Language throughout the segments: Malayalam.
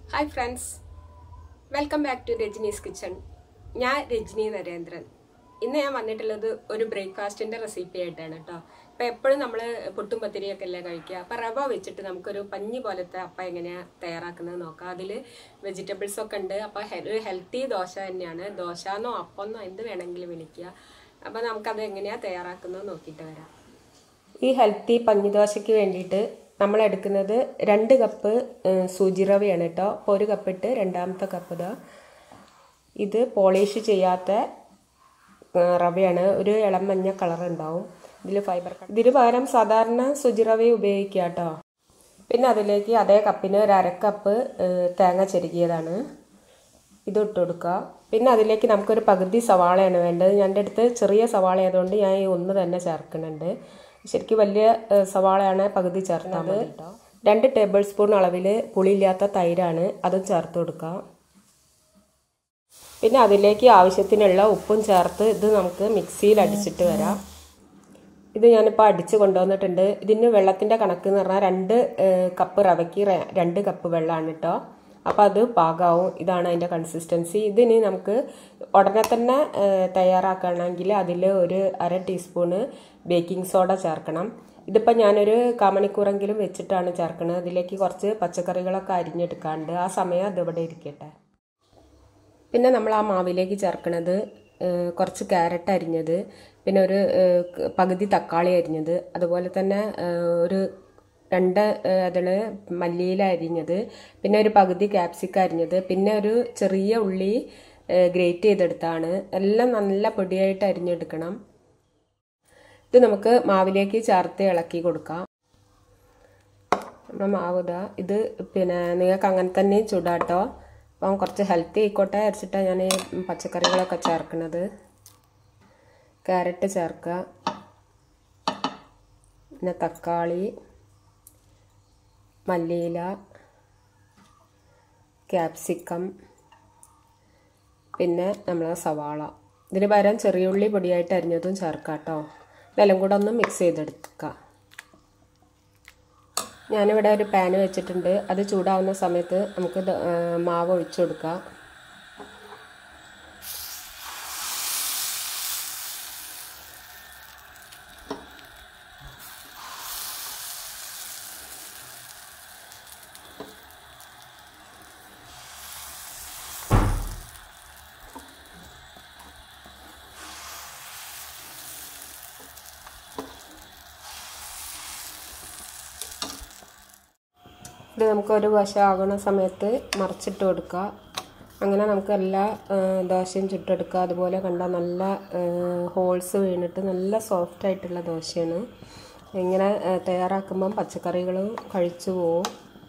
hi friends welcome back to Rajani's kitchen ഞാൻ രജനി നരേന്ദ്രൻ ഇന്ന് ഞാൻ വന്നിട്ടുള്ളത് ഒരു ബ്രേക്ക്ഫാസ്റ്റിന്റെ റെസിപ്പി ആയിട്ടാണ് കേട്ടോ ഇപ്പം എപ്പോഴും നമ്മൾ പുട്ടും പത്തിരിയൊക്കെ അല്ലേ കഴിക്കുക അപ്പം റവ വെച്ചിട്ട് നമുക്കൊരു പഞ്ഞി പോലത്തെ അപ്പം എങ്ങനെയാണ് തയ്യാറാക്കുന്നത് നോക്കാം അതിൽ വെജിറ്റബിൾസ് ഒക്കെ ഉണ്ട് അപ്പോൾ ഒരു ഹെൽത്തി ദോശ തന്നെയാണ് ദോശ എന്നോ അപ്പമെന്നോ എന്ത് വേണമെങ്കിലും വിളിക്കുക അപ്പോൾ നമുക്കത് എങ്ങനെയാണ് തയ്യാറാക്കുന്നത് നോക്കിയിട്ട് വരാം ഈ ഹെൽത്തി പഞ്ഞിദോശയ്ക്ക് വേണ്ടിയിട്ട് നമ്മൾ എടുക്കുന്നത് രണ്ട് കപ്പ് സൂചി റവയാണ് കേട്ടോ അപ്പോൾ ഒരു കപ്പ് ഇട്ട് രണ്ടാമത്തെ കപ്പ് ഇതാ ഇത് പോളിഷ് ചെയ്യാത്ത റവയാണ് ഒരു ഇളം മഞ്ഞ കളർ ഉണ്ടാവും ഇതിൽ ഫൈബർ ഇതിന് പകരം സാധാരണ സുജി റവ ഉപയോഗിക്കുക കേട്ടോ പിന്നെ അതിലേക്ക് അതേ കപ്പിന് ഒരു അരക്കപ്പ് തേങ്ങ ചെരുകിയതാണ് ഇത് ഇട്ട് കൊടുക്കുക പിന്നെ അതിലേക്ക് നമുക്കൊരു പകുതി സവാളയാണ് വേണ്ടത് ഞാൻ എൻ്റെ അടുത്ത് ചെറിയ സവാള ആയതുകൊണ്ട് ഞാൻ ഈ ഒന്ന് തന്നെ ചേർക്കുന്നുണ്ട് ശരിക്കും വലിയ സവാളയാണ് പകുതി ചേർത്താൽ മതി രണ്ട് ടേബിൾ സ്പൂൺ അളവിൽ പുളിയില്ലാത്ത തൈരാണ് അതും ചേർത്ത് കൊടുക്കുക പിന്നെ അതിലേക്ക് ആവശ്യത്തിനുള്ള ഉപ്പും ചേർത്ത് ഇത് നമുക്ക് മിക്സിയിൽ അടിച്ചിട്ട് വരാം ഇത് ഞാനിപ്പോൾ അടിച്ച് കൊണ്ടുവന്നിട്ടുണ്ട് ഇതിന് വെള്ളത്തിൻ്റെ കണക്ക് എന്ന് പറഞ്ഞാൽ രണ്ട് കപ്പ് റവയ്ക്ക് രണ്ട് കപ്പ് വെള്ളമാണ് കേട്ടോ അപ്പോൾ അത് പാകാവും ഇതാണ് അതിൻ്റെ കൺസിസ്റ്റൻസി ഇതിന് നമുക്ക് ഉടനെ തന്നെ തയ്യാറാക്കണമെങ്കിൽ അതിൽ ഒരു അര ടീസ്പൂണ് ബേക്കിംഗ് സോഡ ചേർക്കണം ഇതിപ്പോൾ ഞാനൊരു കാമണിക്കൂറെങ്കിലും വെച്ചിട്ടാണ് ചേർക്കുന്നത് അതിലേക്ക് കുറച്ച് പച്ചക്കറികളൊക്കെ അരിഞ്ഞെടുക്കാണ്ട് ആ സമയം അതിവിടെ ഇരിക്കട്ടെ പിന്നെ നമ്മൾ ആ മാവിലേക്ക് ചേർക്കുന്നത് കുറച്ച് ക്യാരറ്റ് അരിഞ്ഞത് പിന്നെ ഒരു പകുതി തക്കാളി അരിഞ്ഞത് അതുപോലെ തന്നെ ഒരു രണ്ട് അതിൽ മല്ലിയില അരിഞ്ഞത് പിന്നെ ഒരു പകുതി ക്യാപ്സിക്ക അരിഞ്ഞത് പിന്നെ ഒരു ചെറിയ ഉള്ളി ഗ്രേറ്റ് ചെയ്തെടുത്താണ് എല്ലാം നല്ല പൊടിയായിട്ട് അരിഞ്ഞെടുക്കണം ഇത് നമുക്ക് മാവിലേക്ക് ചേർത്ത് ഇളക്കി കൊടുക്കാം നമ്മുടെ മാവ് ഇതാ ഇത് പിന്നെ നിങ്ങൾക്ക് അങ്ങനെ തന്നെ ചൂടാട്ടോ അപ്പം കുറച്ച് ഹെൽത്തി ആയിക്കോട്ടെ അരച്ചിട്ടാണ് ഞാൻ ഈ പച്ചക്കറികളൊക്കെ ചേർക്കുന്നത് ക്യാരറ്റ് ചേർക്കുക പിന്നെ തക്കാളി മല്ലിയില ക്യാപ്സിക്കം പിന്നെ നമ്മൾ സവാള ഇതിന് പകരം ചെറിയ ഉള്ളി പൊടിയായിട്ട് അരിഞ്ഞതും ചേർക്കാം കേട്ടോ ഇതെല്ലാം കൂടെ ഒന്ന് മിക്സ് ചെയ്തെടുക്കുക ഞാനിവിടെ ഒരു പാന് വെച്ചിട്ടുണ്ട് അത് ചൂടാവുന്ന സമയത്ത് നമുക്ക് മാവ് ഒഴിച്ചു കൊടുക്കാം ഇത് നമുക്ക് ഒരു വശം ആകുന്ന സമയത്ത് മറിച്ചിട്ട് കൊടുക്കുക അങ്ങനെ നമുക്ക് എല്ലാ ദോശയും ചുട്ടെടുക്കുക അതുപോലെ കണ്ട നല്ല ഹോൾസ് വീണിട്ട് നല്ല സോഫ്റ്റ് ആയിട്ടുള്ള ദോശയാണ് ഇങ്ങനെ തയ്യാറാക്കുമ്പം പച്ചക്കറികളും കഴിച്ചു പോവും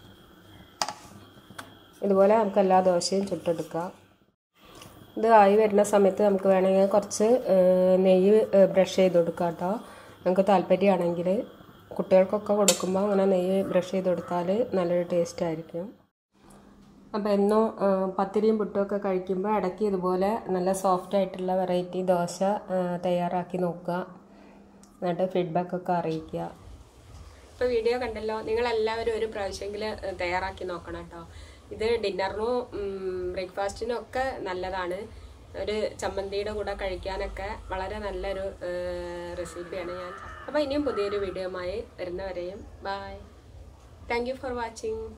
ഇതുപോലെ നമുക്ക് എല്ലാ ദോശയും ചുട്ടെടുക്കാം ഇത് ആയി വരുന്ന സമയത്ത് നമുക്ക് വേണമെങ്കിൽ കുറച്ച് നെയ്യ് ബ്രഷ് ചെയ്ത് കൊടുക്കാം കേട്ടോ നമുക്ക് താല്പര്യമാണെങ്കിൽ കുട്ടികൾക്കൊക്കെ കൊടുക്കുമ്പോൾ അങ്ങനെ നെയ്യ് ബ്രഷ് ചെയ്ത് കൊടുത്താൽ നല്ലൊരു ടേസ്റ്റ് ആയിരിക്കും അപ്പോൾ എന്നും പത്തിരിയും പുട്ടുമൊക്കെ കഴിക്കുമ്പോൾ ഇടയ്ക്ക് ഇതുപോലെ നല്ല സോഫ്റ്റ് ആയിട്ടുള്ള വെറൈറ്റി ദോശ തയ്യാറാക്കി നോക്കുക എന്നിട്ട് ഫീഡ്ബാക്കൊക്കെ അറിയിക്കുക ഇപ്പോൾ വീഡിയോ കണ്ടല്ലോ നിങ്ങളെല്ലാവരും ഒരു പ്രാവശ്യമെങ്കിലും തയ്യാറാക്കി നോക്കണം കേട്ടോ ഇത് ഡിന്നറിനും ബ്രേക്ക്ഫാസ്റ്റിനും ഒക്കെ നല്ലതാണ് ഒരു ചമ്മന്തിയുടെ കൂടെ കഴിക്കാനൊക്കെ വളരെ നല്ലൊരു റെസിപ്പിയാണ് ഞാൻ അപ്പോൾ ഇനിയും പുതിയൊരു വീഡിയോയുമായി വരുന്നവരെയും bye thank you for watching